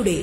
today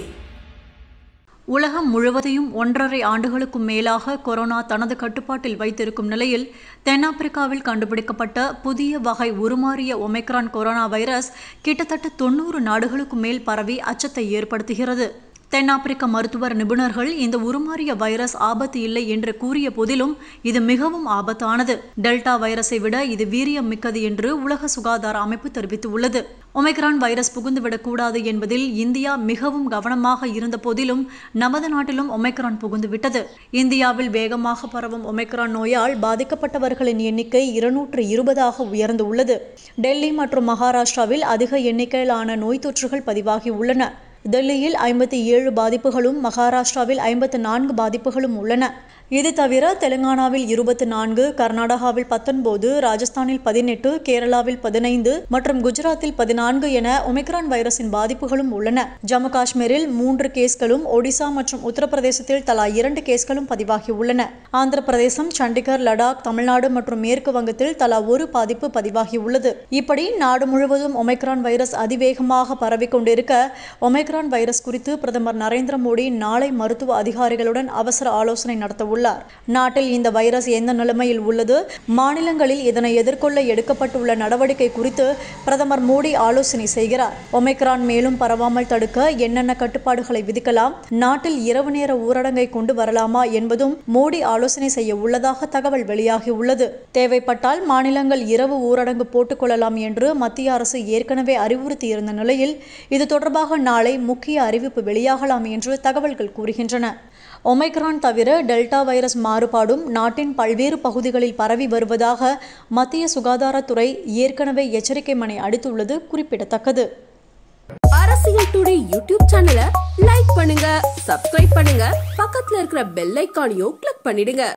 உலகம் முழுவதையும் ஒன்றரை ஆண்டுகளுக்கும் மேலாக கொரோனா தனது கட்டுப்பாட்டில் வைத்திருக்கும் நிலையில் தென்னாப்பிரிக்காவில் கண்டுபிடிக்கப்பட்ட புதிய வகை உருமாறிய ஒமைக்ரான் கொரோனா வைரஸ் கிட்டத்தட்ட தொண்ணூறு நாடுகளுக்கும் மேல் பரவி அச்சத்தை ஏற்படுத்துகிறது தென்னாப்பிரிக்க மருத்துவர் நிபுணர்கள் இந்த உருமாறிய வைரஸ் ஆபத்து இல்லை என்று கூறிய போதிலும் இது மிகவும் ஆபத்தானது டெல்டா வைரஸை விட இது வீரியம் மிக்கது என்று உலக சுகாதார அமைப்பு தெரிவித்துள்ளது ஒமைக்ரான் வைரஸ் புகுந்துவிடக்கூடாது என்பதில் இந்தியா மிகவும் கவனமாக இருந்த போதிலும் நமது நாட்டிலும் ஒமைக்ரான் புகுந்துவிட்டது இந்தியாவில் வேகமாக பரவும் ஒமைக்ரான் நோயால் பாதிக்கப்பட்டவர்களின் எண்ணிக்கை இருநூற்று இருபதாக உயர்ந்துள்ளது டெல்லி மற்றும் மகாராஷ்டிராவில் அதிக எண்ணிக்கையிலான நோய் தொற்றுகள் பதிவாகி உள்ளன டெல்லியில் ஐம்பத்தி ஏழு பாதிப்புகளும் மகாராஷ்டிராவில் ஐம்பத்து நான்கு பாதிப்புகளும் உள்ளன இது தவிர தெலுங்கானாவில் இருபத்தி நான்கு கர்நாடகாவில் பத்தொன்பது ராஜஸ்தானில் பதினெட்டு கேரளாவில் பதினைந்து மற்றும் குஜராத்தில் பதினான்கு என ஒமிக்ரான் வைரஸின் பாதிப்புகளும் உள்ளன ஜம்மு காஷ்மீரில் மூன்று கேஸ்களும் ஒடிசா மற்றும் உத்தரப்பிரதேசத்தில் தலா இரண்டு கேஸ்களும் பதிவாகி உள்ளன ஆந்திர பிரதேசம் சண்டிகர் லடாக் தமிழ்நாடு மற்றும் மேற்கு வங்கத்தில் தலா ஒரு பாதிப்பு பதிவாகி உள்ளது இப்படி நாடு முழுவதும் ஒமைக்ரான் வைரஸ் அதிவேகமாக பரவிக் கொண்டிருக்க ஒமைக்ரான் வைரஸ் குறித்து பிரதமர் நரேந்திர மோடி நாளை மருத்துவ அதிகாரிகளுடன் அவசர ஆலோசனை நடத்த உள்ளார் நாட்டில் இந்த வைரஸ் எந்த நிலைமையில் உள்ளது மாநிலங்களில் இதனை எதிர்கொள்ள எடுக்கப்பட்டுள்ள நடவடிக்கை குறித்து பிரதமர் மோடி ஆலோசனை செய்கிறார் ஒமைக்ரான் மேலும் பரவாமல் தடுக்க என்னென்ன கட்டுப்பாடுகளை விதிக்கலாம் நாட்டில் இரவு நேர ஊரடங்கை கொண்டு வரலாமா என்பதும் மோடி ஆலோசனை செய்ய உள்ளதாக தகவல் வெளியாகி உள்ளது தேவைப்பட்டால் மாநிலங்கள் இரவு ஊரடங்கு போட்டுக்கொள்ளலாம் என்று மத்திய அரசு ஏற்கனவே அறிவுறுத்தியிருந்த நிலையில் இது தொடர்பாக நாளை முக்கிய அறிவிப்பு வெளியாகலாம் என்று தகவல்கள் கூறுகின்றன ஒமைக்ரான் தவிர டெல்டா வைரஸ் மாறுபாடும் நாட்டின் பல்வேறு பகுதிகளில் பரவி வருவதாக மத்திய சுகாதாரத்துறை ஏற்கனவே எச்சரிக்கை மணி அடித்துள்ளது குறிப்பிடத்தக்கது அரசியல் டுடே யூடியூப் சேனலை லைக் பண்ணுங்க சப்ஸ்கிரைப் பண்ணுங்க பக்கத்துல இருக்கிற பெல் ஐக்கானையும் கிளிக் பண்ணிடுங்க